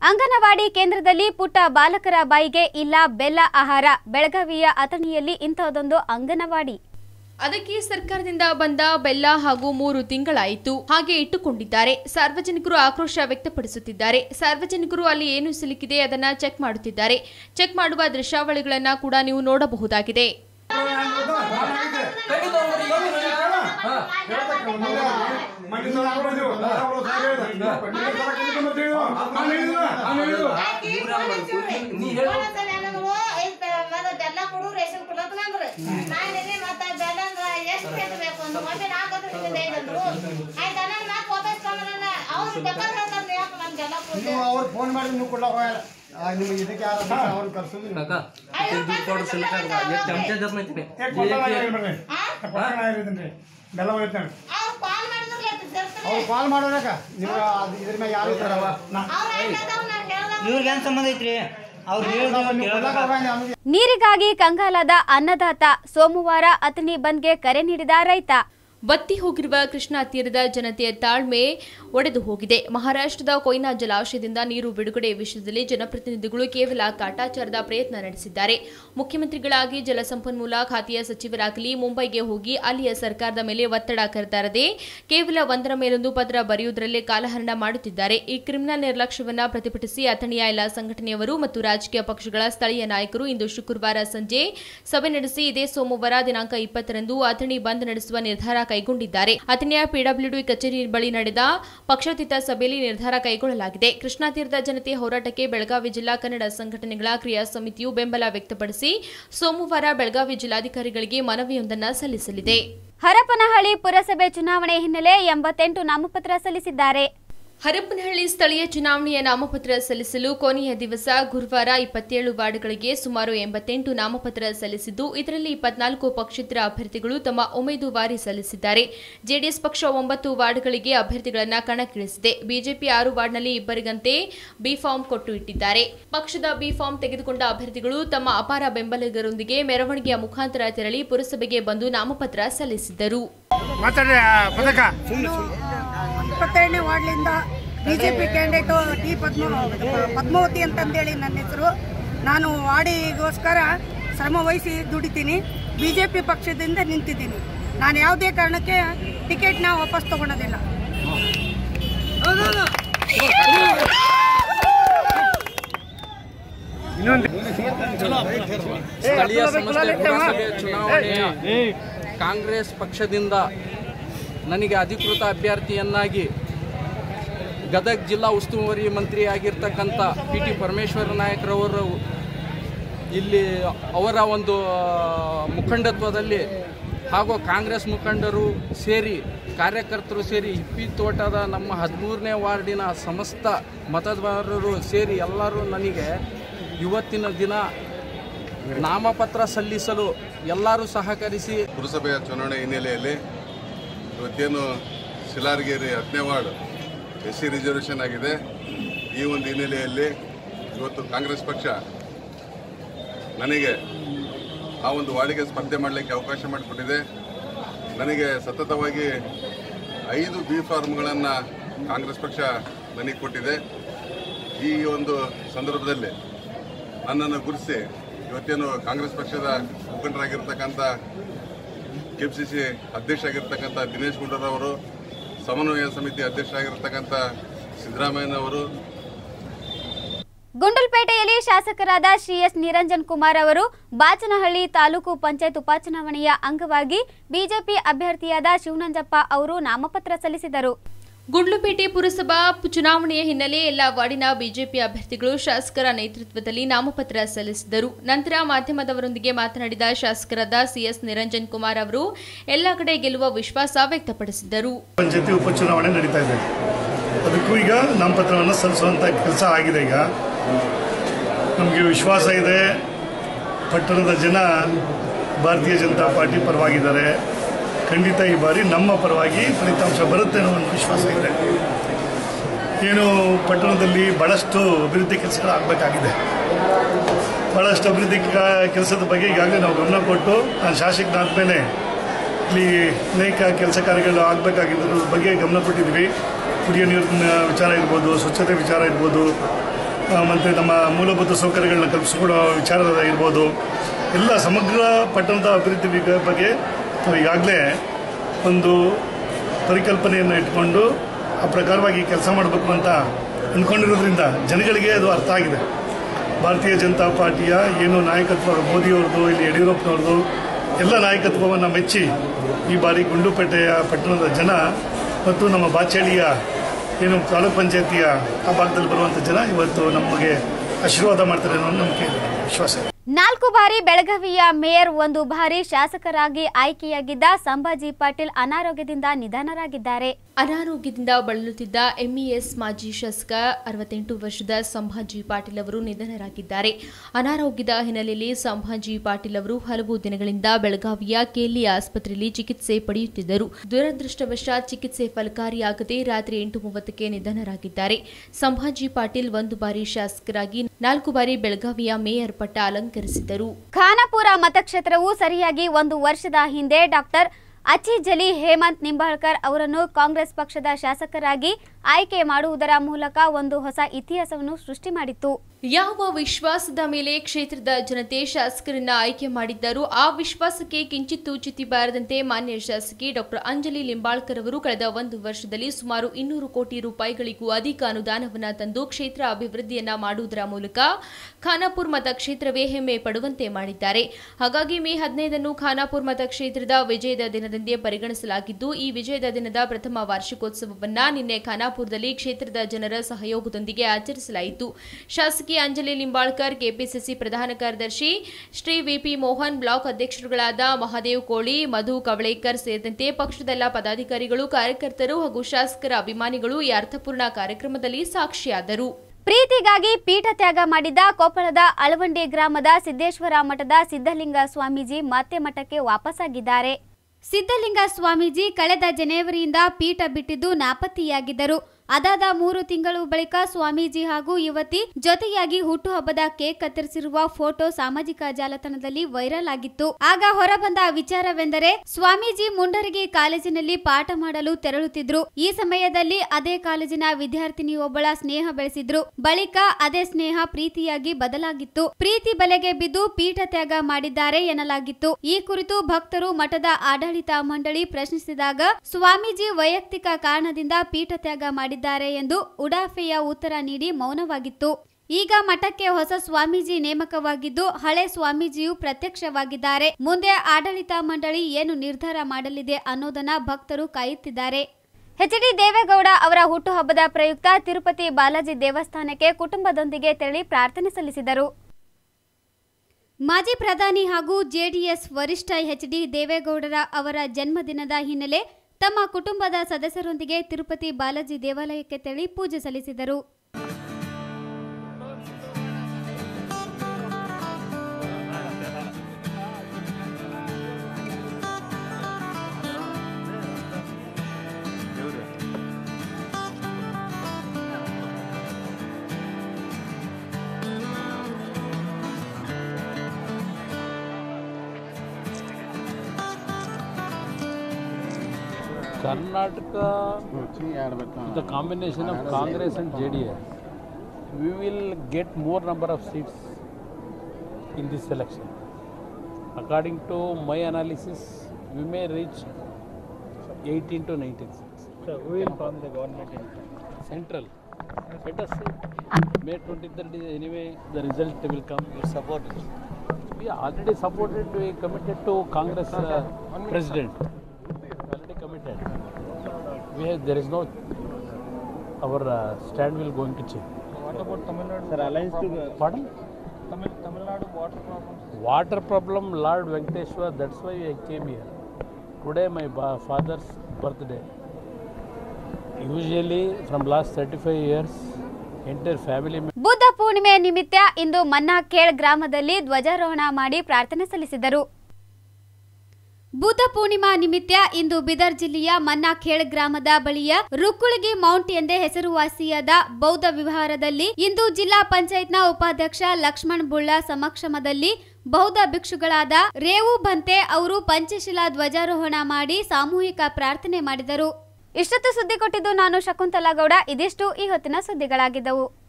ಅಂಗನವಾಡಿ ಕೇಂದ್ರದಲ್ಲಿ ಪುಟ್ಟ ಬಾಲಕರ ಬಾಯಿಗೆ ಇಲ್ಲ ಬೆಲ್ಲ ಆಹಾರ ಬೆಳಗಾವಿಯ ಅಥಣಿಯಲ್ಲಿ ಇಂತಹದೊಂದು ಅಂಗನವಾಡಿ ಅದಕ್ಕೆ ಸರ್ಕಾರದಿಂದ ಬಂದ ಬೆಲ್ಲ ಹಾಗೂ ಮೂರು ತಿಂಗಳಾಯಿತು ಹಾಗೆ ಇಟ್ಟುಕೊಂಡಿದ್ದಾರೆ ಸಾರ್ವಜನಿಕರು ಆಕ್ರೋಶ ವ್ಯಕ್ತಪಡಿಸುತ್ತಿದ್ದಾರೆ ಸಾರ್ವಜನಿಕರು ಅಲ್ಲಿ ಏನು ಸಿಲುಕಿದೆ ಅದನ್ನ ಚೆಕ್ ಮಾಡುತ್ತಿದ್ದಾರೆ ಚೆಕ್ ಮಾಡುವ ದೃಶ್ಯಾವಳಿಗಳನ್ನ ಕೂಡ ನೀವು ನೋಡಬಹುದಾಗಿದೆ ಬೆಲ್ಲ ಕೊಡು ರೇಷನ್ ಕೊಡತ್ತಂದ್ರೆ ನಾನು ಎಲ್ಲಿ ಮತ್ತೆ ಬೆಲ್ಲ ಅಂದ್ರೆ ಎಷ್ಟು ಬೇಕು ಬೇಕು ಅಂತ ಒಮ್ಮೆ ನಾಲ್ಕು ವರ್ಷದಿಂದ ಐದಂದ್ರು ಆಯ್ತು ನನ್ನ ಮಾತು ವಾಪಸ್ ತಗೊಂಡ್ರನ್ನ ಅವ್ರು ಬೇಕಾದ್ರೆ ಹೇಳ್ತಾರೆ ಯಾಕೆ ನನ್ಗೆ ಬೆಲ್ಲ ಕೊಡ್ಲಿ ನೀವು ಅವ್ರು ಫೋನ್ ಮಾಡಿ ನೀವು ಕೊಡ್ಲಾಕ ಹೋಗಲ್ಲ ಆ, ನಿಮ್ಗೆ ಇದಕ್ಕೆ ಯಾರು ಅವ್ರು ಕಳ್ಸೋದು ನೀವು. ಅವ್ರು ಕಾಲ್ ಮಾಡಿದ್ರೆ ಸೇರ್ತಾರೆ ಅವ್ರು ಕಾಲ್ ಮಾಡೋದಕ್ಕ ನಿಮ್ಗೆ ಅದು ಇದ್ರ ಮೇಲೆ ಯಾರು ಇರ್ತಾರವ ಅವ್ರು ಹೇಳ್ತಾವ್ ನಾನು ಹೇಳ್ದಂಗೆ ಇವ್ರಿಗೆ ಏನ್ ಸಂಬಂಧ ಐತ್ರಿ ಅವ್ರು ನೀವು ಹೇಳಿದ್ರು ಕೊಡ್ಲಾಕ ಹೋಗಲ್ಲ ನಮ್ಗೆ ನೀರಿಗಾಗಿ ಕಂಗಾಲಾದ ಅನ್ನದಾತ ಸೋಮವಾರ ಅಥಣಿ ಬಂದ್ಗೆ ಕರೆ ನೀಡಿದ ರೈತ ಬತ್ತಿ ಹೋಗಿರುವ ಕೃಷ್ಣಾ ತೀರದ ಜನತೆಯ ತಾಳ್ಮೆ ಒಡೆದು ಹೋಗಿದೆ ಮಹಾರಾಷ್ಟ್ರದ ಕೊಯ್ನಾ ಜಲಾಶಯದಿಂದ ನೀರು ಬಿಡುಗಡೆ ವಿಷಯದಲ್ಲಿ ಜನಪ್ರತಿನಿಧಿಗಳು ಕೇವಲ ಕಾಟಾಚಾರದ ಪ್ರಯತ್ನ ನಡೆಸಿದ್ದಾರೆ ಮುಖ್ಯಮಂತ್ರಿಗಳಾಗಿ ಜಲಸಂಪನ್ಮೂಲ ಖಾತೆಯ ಸಚಿವರಾಗಲಿ ಮುಂಬೈಗೆ ಹೋಗಿ ಅಲ್ಲಿಯ ಸರ್ಕಾರದ ಮೇಲೆ ಒತ್ತಡ ಕರೆತಾರದೆ ಕೇವಲ ಒಂದರ ಮೇಲೊಂದು ಪತ್ರ ಬರೆಯುವುದರಲ್ಲೇ ಕಾಲಹರಣ ಮಾಡುತ್ತಿದ್ದಾರೆ ಈ ಕ್ರಿಮಿನಲ್ ನಿರ್ಲಕ್ಷ್ಯವನ್ನ ಪ್ರತಿಭಟಿಸಿ ಅಥಣಿಯ ಎಲ್ಲ ಸಂಘಟನೆಯವರು ಮತ್ತು ರಾಜಕೀಯ ಪಕ್ಷಗಳ ಸ್ಥಳೀಯ ನಾಯಕರು ಇಂದು ಶುಕ್ರವಾರ ಸಂಜೆ ಸಭೆ ನಡೆಸಿ ಇದೇ ಸೋಮವಾರ ದಿನಾಂಕ ಇಪ್ಪತ್ತರಂದು ಅಥಣಿ ಬಂದ್ ನಡೆಸುವ ನಿರ್ಧಾರ ಕೈಗೊಂಡಿದ್ದಾರೆ ಅಥಣಿಯ ಪಿಡಬ್ಲ್ಯೂಡಿ ಕಚೇರಿ ಬಳಿ ನಡೆದ ಪಕ್ಷಾತೀತ ಸಭೆಯಲ್ಲಿ ನಿರ್ಧಾರ ಕೈಗೊಳ್ಳಲಾಗಿದೆ ಕೃಷ್ಣಾ ತೀರದ ಜನತೆ ಹೋರಾಟಕ್ಕೆ ಬೆಳಗಾವಿ ಜಿಲ್ಲಾ ಕನ್ನಡ ಸಂಘಟನೆಗಳ ಕ್ರಿಯಾ ಸಮಿತಿಯು ಬೆಂಬಲ ವ್ಯಕ್ತಪಡಿಸಿ ಸೋಮವಾರ ಬೆಳಗಾವಿ ಜಿಲ್ಲಾಧಿಕಾರಿಗಳಿಗೆ ಮನವಿಯೊಂದನ್ನು ಸಲ್ಲಿಸಲಿದೆ ಹರಪನಹಳ್ಳಿ ಪುರಸಭೆ ಚುನಾವಣೆ ಹಿನ್ನೆಲೆ ಎಂಬತ್ತೆಂಟು ನಾಮಪತ್ರ ಸಲ್ಲಿಸಿದ್ದಾರೆ ಹರಪನಹಳ್ಳಿ ಸ್ಥಳೀಯ ಚುನಾವಣೆಯ ನಾಮಪತ್ರ ಸಲ್ಲಿಸಲು ಕೊನೆಯ ದಿವಸ ಗುರುವಾರ ಇಪ್ಪತ್ತೇಳು ವಾರ್ಡ್ಗಳಿಗೆ ಸುಮಾರು ಎಂಬತ್ತೆಂಟು ನಾಮಪತ್ರ ಸಲ್ಲಿಸಿದ್ದು ಇದರಲ್ಲಿ ಇಪ್ಪತ್ನಾಲ್ಕು ಪಕ್ಷೇತರ ಅಭ್ಯರ್ಥಿಗಳು ತಮ್ಮ ಉಮೇದುವಾರಿ ಸಲ್ಲಿಸಿದ್ದಾರೆ ಜೆಡಿಎಸ್ ಪಕ್ಷ ಒಂಬತ್ತು ವಾರ್ಡ್ಗಳಿಗೆ ಅಭ್ಯರ್ಥಿಗಳನ್ನು ಕಣಕ್ಕಿಳಿಸಿದೆ ಬಿಜೆಪಿ ಆರು ವಾರ್ಡ್ನಲ್ಲಿ ಇಬ್ಬರಿಗಂತೆ ಬಿ ಫಾರ್ಮ್ ಕೊಟ್ಟು ಇಟ್ಟಿದ್ದಾರೆ ಪಕ್ಷದ ಬಿ ಫಾರ್ಮ್ ತೆಗೆದುಕೊಂಡ ಅಭ್ಯರ್ಥಿಗಳು ತಮ್ಮ ಅಪಾರ ಬೆಂಬಲಿಗರೊಂದಿಗೆ ಮೆರವಣಿಗೆಯ ಮುಖಾಂತರ ತೆರಳಿ ಪುರಸಭೆಗೆ ಬಂದು ನಾಮಪತ್ರ ಸಲ್ಲಿಸಿದರು ಇಪ್ಪತ್ತೆರಡನೇ ವಾರ್ಡ್ಲಿಂದ BJP candidate T Padma Padmavati ಅಂತಂದೇಳಿ ನನ್ನ ಹೆಸರು ನಾನು ವಾರ್ಡಿಗೋಸ್ಕರ ಶ್ರಮ ವಹಿಸಿ ದುಡಿತೀನಿ ಬಿಜೆಪಿ ಪಕ್ಷದಿಂದ ನಿಂತಿದ್ದೀನಿ ನಾನು ಯಾವುದೇ ಕಾರಣಕ್ಕೆ ಟಿಕೆಟ್ನ ವಾಪಸ್ ತಗೊಳೋದಿಲ್ಲ ಸ್ಥಳೀಯ ಸಂಸ್ಥೆ ಪುರಸಭೆ ಚುನಾವಣೆಯ ಕಾಂಗ್ರೆಸ್ ಪಕ್ಷದಿಂದ ನನಗೆ ಅಧಿಕೃತ ಅಭ್ಯರ್ಥಿಯನ್ನಾಗಿ ಗದಗ ಜಿಲ್ಲಾ ಉಸ್ತುವಾರಿ ಮಂತ್ರಿ ಆಗಿರ್ತಕ್ಕಂಥ ಪಿ ಟಿ ಪರಮೇಶ್ವರ ನಾಯಕರವರು ಇಲ್ಲಿ ಅವರ ಒಂದು ಮುಖಂಡತ್ವದಲ್ಲಿ ಹಾಗೂ ಕಾಂಗ್ರೆಸ್ ಮುಖಂಡರು ಸೇರಿ ಕಾರ್ಯಕರ್ತರು ಸೇರಿ ಹಿಪ್ಪಿ ತೋಟದ ನಮ್ಮ ಹದಿಮೂರನೇ ವಾರ್ಡಿನ ಸಮಸ್ತ ಮತದಾರರು ಸೇರಿ ಎಲ್ಲರೂ ನನಗೆ ಇವತ್ತಿನ ದಿನ ನಾಮಪತ್ರ ಸಲ್ಲಿಸಲು ಎಲ್ಲರೂ ಸಹಕರಿಸಿ ಪುರಸಭೆಯ ಚುನಾವಣೆ ಹಿನ್ನೆಲೆಯಲ್ಲಿ ಇವತ್ತೇನು ಶಿಲಾರ್ಗೇರಿ ಹತ್ತನೇ ವಾರ್ಡ್ ಎಸ್ ಸಿ ರಿಸರ್ವೇಷನ್ ಆಗಿದೆ ಈ ಒಂದು ಹಿನ್ನೆಲೆಯಲ್ಲಿ ಇವತ್ತು ಕಾಂಗ್ರೆಸ್ ಪಕ್ಷ ನನಗೆ ಆ ಒಂದು ವಾರ್ಡಿಗೆ ಸ್ಪರ್ಧೆ ಮಾಡಲಿಕ್ಕೆ ಅವಕಾಶ ಮಾಡಿಕೊಟ್ಟಿದೆ ನನಗೆ ಸತತವಾಗಿ ಐದು ಬಿ ಫಾರ್ಮ್ಗಳನ್ನು ಕಾಂಗ್ರೆಸ್ ಪಕ್ಷ ನನಗೆ ಕೊಟ್ಟಿದೆ ಈ ಒಂದು ಸಂದರ್ಭದಲ್ಲಿ ನನ್ನನ್ನು ಗುರುತಿಸಿ ಇವತ್ತೇನು ಕಾಂಗ್ರೆಸ್ ಪಕ್ಷದ ಮುಖಂಡರಾಗಿರ್ತಕ್ಕಂಥ ಕೆ ಪಿ ಸಿ ಸಿ ಅಧ್ಯಕ್ಷ ಆಗಿರ್ತಕ್ಕಂಥ ದಿನೇಶ್ ಗುಂಡೂರಾವರು ಸಮನ್ವಯ ಸಮಿತಿ ಅಧ್ಯಕ್ಷ ಆಗಿರ್ತಕ್ಕಂಥ ಸಿದ್ದರಾಮಯ್ಯನವರು ಗುಂಡಲ್ಪೇಟೆಯಲ್ಲಿ ಶಾಸಕರಾದ ಶ್ರೀ ಎಸ್ ನಿರಂಜನ್ ಕುಮಾರ್ ಅವರು ಬಾಚನಹಳ್ಳಿ ತಾಲೂಕು ಪಂಚಾಯತ್ ಉಪಚುನಾವಣೆಯ ಅಂಗವಾಗಿ ಬಿಜೆಪಿ ಅಭ್ಯರ್ಥಿಯಾದ ಶಿವನಂಜಪ್ಪ ಅವರು ನಾಮಪತ್ರ ಸಲ್ಲಿಸಿದರು ಗುಂಡ್ಲುಪೇಟೆ ಪುರಸಭಾ ಚುನಾವಣೆಯ ಹಿನ್ನೆಲೆ ಎಲ್ಲ ವಾರ್ಡಿನ ಬಿಜೆಪಿ ಅಭ್ಯರ್ಥಿಗಳು ಶಾಸಕರ ನೇತೃತ್ವದಲ್ಲಿ ನಾಮಪತ್ರ ಸಲ್ಲಿಸಿದರು ನಂತರ ಮಾಧ್ಯಮದವರೊಂದಿಗೆ ಮಾತನಾಡಿದ ಶಾಸಕರಾದ ಸಿಎಸ್ ನಿರಂಜನ್ ಕುಮಾರ್ ಅವರು ಎಲ್ಲ ಕಡೆ ಗೆಲ್ಲುವ ವಿಶ್ವಾಸ ವ್ಯಕ್ತಪಡಿಸಿದರು ಪಂಚಾಯತಿ ಉಪಚುನಾವಣೆ ನಡೀತಾ ಇದೆ ಅದಕ್ಕೂ ಈಗ ನಾಮಪತ್ರವನ್ನು ಸಲ್ಲಿಸುವಂಥ ಕೆಲಸ ಆಗಿದೆ ಈಗ ನಮಗೆ ವಿಶ್ವಾಸ ಇದೆ ಪಟ್ಟಣದ ಜನ ಭಾರತೀಯ ಜನತಾ ಪಾರ್ಟಿ ಪರವಾಗಿದ್ದಾರೆ ಖಂಡಿತ ಈ ಬಾರಿ ನಮ್ಮ ಪರವಾಗಿ ಫಲಿತಾಂಶ ಬರುತ್ತೆ ಅನ್ನೋ ಒಂದು ವಿಶ್ವಾಸ ಇದೆ ಏನು ಪಟ್ಟಣದಲ್ಲಿ ಭಾಳಷ್ಟು ಅಭಿವೃದ್ಧಿ ಕೆಲಸಗಳು ಆಗಬೇಕಾಗಿದೆ ಭಾಳಷ್ಟು ಅಭಿವೃದ್ಧಿ ಕ- ಕೆಲಸದ ಬಗ್ಗೆ ಈಗಾಗಲೇ ನಾವು ಗಮನ ಕೊಟ್ಟು ನಾನು ಶಾಸಕನಾದ ಮೇಲೆ ಇಲ್ಲಿ ಅನೇಕ ಕೆಲಸ ಕಾರ್ಯಗಳು ಆಗಬೇಕಾಗಿದ್ರ ಬಗ್ಗೆ ಗಮನ ಕೊಟ್ಟಿದ್ವಿ ಕುಡಿಯೋ ನೀರಿನ ವಿಚಾರ ಇರ್ಬೋದು ಸ್ವಚ್ಛತೆ ವಿಚಾರ ಇರ್ಬೋದು ಮತ್ತು ನಮ್ಮ ಮೂಲಭೂತ ಸೌಕರ್ಯಗಳನ್ನ ಕಲ್ಪಿಸಿಕೊಡೋ ವಿಚಾರದ ಇರ್ಬೋದು ಎಲ್ಲ ಸಮಗ್ರ ಪಟ್ಟಣದ ಅಭಿವೃದ್ಧಿ ವಿಗ- ಬಗ್ಗೆ ನಾವು ಈಗಾಗಲೇ ಒಂದು ಪರಿಕಲ್ಪನೆಯನ್ನು ಇಟ್ಕೊಂಡು ಆ ಪ್ರಕಾರವಾಗಿ ಕೆಲಸ ಮಾಡಬೇಕು ಅಂತ ಅಂದ್ಕೊಂಡಿರೋದ್ರಿಂದ ಜನಗಳಿಗೆ ಅದು ಅರ್ಥ ಆಗಿದೆ ಭಾರತೀಯ ಜನತಾ ಪಾರ್ಟಿಯ ಏನು ನಾಯಕತ್ವ ಮೋದಿಯವ್ರದ್ದು ಇಲ್ಲಿ ಯಡಿಯೂರಪ್ಪನವ್ರದ್ದು ಎಲ್ಲ ನಾಯಕತ್ವವನ್ನು ಮೆಚ್ಚಿ ಈ ಬಾರಿ ಗುಂಡ್ಲುಪೇಟೆಯ ಪಟ್ಟಣದ ಜನ ಮತ್ತು ನಮ್ಮ ಬಾಚೇಳಿಯ ಏನು ತಾಲೂಕ್ ಪಂಚಾಯತಿಯ ಆ ಭಾಗದಲ್ಲಿ ಬರುವಂಥ ಜನ ಇವತ್ತು ನಮಗೆ ಆಶೀರ್ವಾದ ಮಾಡ್ತಾರೆ ಅನ್ನೋ ನಂಬಿಕೆ ಇದೆ, ವಿಶ್ವಾಸ ಇದೆ ನಾಲ್ಕು ಬಾರಿ ಬೆಳಗಾವಿಯ ಮೇಯರ್ ಒಂದು ಬಾರಿ ಶಾಸಕರಾಗಿ ಆಯ್ಕೆಯಾಗಿದ್ದ ಸಂಭಾಜಿ ಪಾಟೀಲ್ ಅನಾರೋಗ್ಯದಿಂದ ನಿಧನರಾಗಿದ್ದಾರೆ ಅನಾರೋಗ್ಯದಿಂದ ಬಳಲುತ್ತಿದ್ದ ಎಂಇಎಸ್ ಮಾಜಿ ಶಾಸಕ ಅರವತ್ತೆಂಟು ವರ್ಷದ ಸಂಭಾಜಿ ಪಾಟೀಲ್ ಅವರು ನಿಧನರಾಗಿದ್ದಾರೆ ಅನಾರೋಗ್ಯದ ಹಿನ್ನೆಲೆಯಲ್ಲಿ ಸಂಭಾಜಿ ಪಾಟೀಲ್ ಅವರು ಹಲವು ದಿನಗಳಿಂದ ಬೆಳಗಾವಿಯ ಕೆಎಲ್ಇ ಆಸ್ಪತ್ರೆಯಲ್ಲಿ ಚಿಕಿತ್ಸೆ ಪಡೆಯುತ್ತಿದ್ದರು ದುರದೃಷ್ಟವಶಾತ್ ಚಿಕಿತ್ಸೆ ಫಲಕಾರಿಯಾಗದೆ ರಾತ್ರಿ ಎಂಟು ಮೂವತ್ತಕ್ಕೆ ನಿಧನರಾಗಿದ್ದಾರೆ ಸಂಭಾಜಿ ಪಾಟೀಲ್ ಒಂದು ಬಾರಿ ಶಾಸಕರಾಗಿ ನಾಲ್ಕು ಬಾರಿ ಬೆಳಗಾವಿಯ ಮೇಯರ್ ಪಟ್ಟ ಅಲಂಕರಿಸಿದ್ದರು ಖಾನಾಪುರ ಮತಕ್ಷೇತ್ರವು ಸರಿಯಾಗಿ ಒಂದು ವರ್ಷದ ಹಿಂದೆ ಡಾಕ್ಟರ್ ಅಚಿಜಲಿ ಹೇಮಂತ್ ನಿಂಬಾಳ್ಕರ್ ಅವರನ್ನು ಕಾಂಗ್ರೆಸ್ ಪಕ್ಷದ ಶಾಸಕರಾಗಿ ಆಯ್ಕೆ ಮಾಡುವುದರ ಮೂಲಕ ಒಂದು ಹೊಸ ಇತಿಹಾಸವನ್ನು ಸೃಷ್ಟಿ ಮಾಡಿತ್ತು ಯಾವ ವಿಶ್ವಾಸದ ಮೇಲೆ ಕ್ಷೇತ್ರದ ಜನತೆ ಶಾಸಕರನ್ನ ಆಯ್ಕೆ ಮಾಡಿದ್ದಾರೋ ಆ ವಿಶ್ವಾಸಕ್ಕೆ ಕಿಂಚಿತ್ತೂ ಚ್ಯುತಿ ಬಾರದಂತೆ ಮಾನ್ಯ ಶಾಸಕಿ ಡಾಕ್ಟರ್ ಅಂಜಲಿ ಲಿಂಬಾಳ್ಕರ್ ಅವರು ಕಳೆದ ಒಂದು ವರ್ಷದಲ್ಲಿ ಸುಮಾರು ಇನ್ನೂರು ಕೋಟಿ ರೂಪಾಯಿಗಳಿಗೂ ಅಧಿಕ ಅನುದಾನವನ್ನ ತಂದು ಕ್ಷೇತ್ರ ಅಭಿವೃದ್ಧಿಯನ್ನ ಮಾಡುವುದರ ಮೂಲಕ ಖಾನಾಪುರ್ ಮತಕ್ಷೇತ್ರವೇ ಹೆಮ್ಮೆ ಪಡುವಂತೆ ಮಾಡಿದ್ದಾರೆ ಹಾಗಾಗಿ ಮೇ ಹದಿನೈದನ್ನು ಖಾನಾಪುರ್ ಮತಕ್ಷೇತ್ರದ ವಿಜಯದ ದಿನದಂದೇ ಪರಿಗಣಿಸಲಾಗಿದ್ದು ಈ ವಿಜಯದ ದಿನದ ಪ್ರಥಮ ವಾರ್ಷಿಕೋತ್ಸವವನ್ನ ನಿನ್ನೆ ಖಾನಾಪುರದಲ್ಲಿ ಕ್ಷೇತ್ರದ ಜನರ ಸಹಯೋಗದೊಂದಿಗೆ ಆಚರಿಸಲಾಯಿತು ಶಾಸಕಿ ಅಂಜಲಿ ಲಿಂಬಾಳ್ಕರ್ ಕೆಪಿಸಿಸಿ ಪ್ರಧಾನ ಕಾರ್ಯದರ್ಶಿ ಶ್ರೀ ವಿಪಿ ಮೋಹನ್ ಬ್ಲಾಕ್ ಅಧ್ಯಕ್ಷರುಗಳಾದ ಮಹಾದೇವ್ ಕೋಳಿ ಮಧು ಕವಳೇಕರ್ ಸೇರಿದಂತೆ ಪಕ್ಷದ ಎಲ್ಲ ಪದಾಧಿಕಾರಿಗಳು ಕಾರ್ಯಕರ್ತರು ಹಾಗೂ ಶಾಸಕರ ಅಭಿಮಾನಿಗಳು ಈ ಅರ್ಥಪೂರ್ಣ ಕಾರ್ಯಕ್ರಮದಲ್ಲಿ ಸಾಕ್ಷಿಯಾದರು ಪ್ರೀತಿಗಾಗಿ ಪೀಠ ತ್ಯಾಗ ಮಾಡಿದ್ದ ಕೊಪ್ಪಳದ ಅಳವಂಡಿ ಗ್ರಾಮದ ಸಿದ್ದೇಶ್ವರ ಮಠದ ಸಿದ್ಧಲಿಂಗ ಸ್ವಾಮೀಜಿ ಮತ್ತೆ ಮಠಕ್ಕೆ ವಾಪಸ್ಸಾಗಿದ್ದಾರೆ ಸಿದ್ಧಲಿಂಗ ಸ್ವಾಮೀಜಿ ಕಳೆದ ಜನವರಿಯಿಂದ ಪೀಠ ಬಿಟ್ಟಿದ್ದು ನಾಪತ್ತೆಯಾಗಿದ್ದರು ಅದಾದ ಮೂರು ತಿಂಗಳು ಬಳಿಕ ಸ್ವಾಮೀಜಿ ಹಾಗೂ ಯುವತಿ ಜೊತೆಯಾಗಿ ಹುಟ್ಟುಹಬ್ಬದ ಕೇಕ್ ಕತ್ತರಿಸಿರುವ ಫೋಟೋ ಸಾಮಾಜಿಕ ಜಾಲತಾಣದಲ್ಲಿ ವೈರಲ್ ಆಗಿತ್ತು ಆಗ ಹೊರಬಂದ ವಿಚಾರವೆಂದರೆ ಸ್ವಾಮೀಜಿ ಮುಂಡರಗಿ ಕಾಲೇಜಿನಲ್ಲಿ ಪಾಠ ಮಾಡಲು ತೆರಳುತ್ತಿದ್ರು ಈ ಸಮಯದಲ್ಲಿ ಅದೇ ಕಾಲೇಜಿನ ವಿದ್ಯಾರ್ಥಿನಿಯೊಬ್ಬಳ ಸ್ನೇಹ ಬೆಳೆಸಿದ್ರು ಬಳಿಕ ಅದೇ ಸ್ನೇಹ ಪ್ರೀತಿಯಾಗಿ ಬದಲಾಗಿತ್ತು ಪ್ರೀತಿ ಬಲೆಗೆ ಬಿದ್ದು ಪೀಠ ತ್ಯಾಗ ಮಾಡಿದ್ದಾರೆ ಎನ್ನಲಾಗಿತ್ತು ಈ ಕುರಿತು ಭಕ್ತರು ಮಠದ ಆಡಳಿತ ಮಂಡಳಿ ಪ್ರಶ್ನಿಸಿದಾಗ ಸ್ವಾಮೀಜಿ ವೈಯಕ್ತಿಕ ಕಾರಣದಿಂದ ಪೀಠ ತ್ಯಾಗ ಮಾಡಿದ್ದಾರೆ ಎಂದು ಉಡಾಫೆಯ ಉತ್ತರ ನೀಡಿ ಮೌನವಾಗಿತ್ತು ಈಗ ಮಠಕ್ಕೆ ಹೊಸ ಸ್ವಾಮೀಜಿ ನೇಮಕವಾಗಿದ್ದು ಹಳೆ ಸ್ವಾಮೀಜಿಯು ಪ್ರತ್ಯಕ್ಷವಾಗಿದ್ದಾರೆ ಮುಂದೆ ಆಡಳಿತ ಮಂಡಳಿ ಏನು ನಿರ್ಧಾರ ಮಾಡಲಿದೆ ಅನ್ನೋದನ್ನ ಭಕ್ತರು ಕಾಯುತ್ತಿದ್ದಾರೆ ಎಚ್ಡಿ ದೇವೇಗೌಡ ಅವರ ಹುಟ್ಟುಹಬ್ಬದ ಪ್ರಯುಕ್ತ ತಿರುಪತಿ ಬಾಲಾಜಿ ದೇವಸ್ಥಾನಕ್ಕೆ ಕುಟುಂಬದೊಂದಿಗೆ ತೆರಳಿ ಪ್ರಾರ್ಥನೆ ಸಲ್ಲಿಸಿದರು ಮಾಜಿ ಪ್ರಧಾನಿ ಹಾಗೂ ಜೆಡಿಎಸ್ ವರಿಷ್ಠ ಎಚ್ ಡಿ ದೇವೇಗೌಡರ ಅವರ ಜನ್ಮದಿನದ ಹಿನ್ನೆಲೆ ತಮ್ಮ ಕುಟುಂಬದ ಸದಸ್ಯರೊಂದಿಗೆ ತಿರುಪತಿ ಬಾಲಾಜಿ ದೇವಾಲಯಕ್ಕೆ ತೆರಳಿ ಪೂಜೆ ಸಲ್ಲಿಸಿದರು Karnataka, the combination of Congress and JDS, we will get more number of seats in this election. According to my analysis, we may reach 18 to 19 seats. So who will form the government in Central. Let us see. May 23rd is anyway the result will come. You support it. We are already supported. We committed to Congress uh, president. Already committed. We have, there is no our uh, stand will going to change. What about Tamil Nadu? Sir, alliance to Pardon? Tamil, Tamil Nadu water problems. Water problem, Lord Venkateshwar. That's why I came here. Today my ba- father's birthday. Usually from last 35 years, entire family. mem- Buddha Purnima ನಿಮಿತ್ತ ಇಂದು ಮನ್ನಾಕೇಳ್ ಗ್ರಾಮದಲ್ಲಿ ಧ್ವಜಾರೋಹಣ ಮಾಡಿ ಪ್ರಾರ್ಥನೆ ಸಲ್ಲಿಸಿದರು ಬುದ್ಧ ಪೂರ್ಣಿಮಾ ನಿಮಿತ್ತ ಇಂದು ಬಿದರ್ ಜಿಲ್ಲೆಯ ಮನ್ನಾಖೇಳ್ ಗ್ರಾಮದ ಬಳಿಯ ರುಕ್ಕುಳಗಿ ಮೌಂಟ್ ಎಂದೇ ಹೆಸರುವಾಸಿಯಾದ ಬೌದ್ಧ ವಿಹಾರದಲ್ಲಿ ಇಂದು ಜಿಲ್ಲಾ ಪಂಚಾಯತ್ನ ಉಪಾಧ್ಯಕ್ಷ ಲಕ್ಷ್ಮಣ್ ಬುಳ್ಳ ಸಮಕ್ಷಮದಲ್ಲಿ ಬೌದ್ಧ ಭಿಕ್ಷುಗಳಾದ ರೇವು ಬಂತೆ ಅವರು ಪಂಚಶಿಲಾ ಧ್ವಜಾರೋಹಣ ಮಾಡಿ ಸಾಮೂಹಿಕ ಪ್ರಾರ್ಥನೆ ಮಾಡಿದರು ಇಷ್ಟೊತ್ತು ಸುದ್ದಿ ಕೊಟ್ಟಿದ್ದು ನಾನು ಶಕುಂತಲಾ ಗೌಡ ಇದಿಷ್ಟು ಈ ಹೊತ್ತಿನ ಸುದ್ದಿಗಳಾಗಿದ್ದವು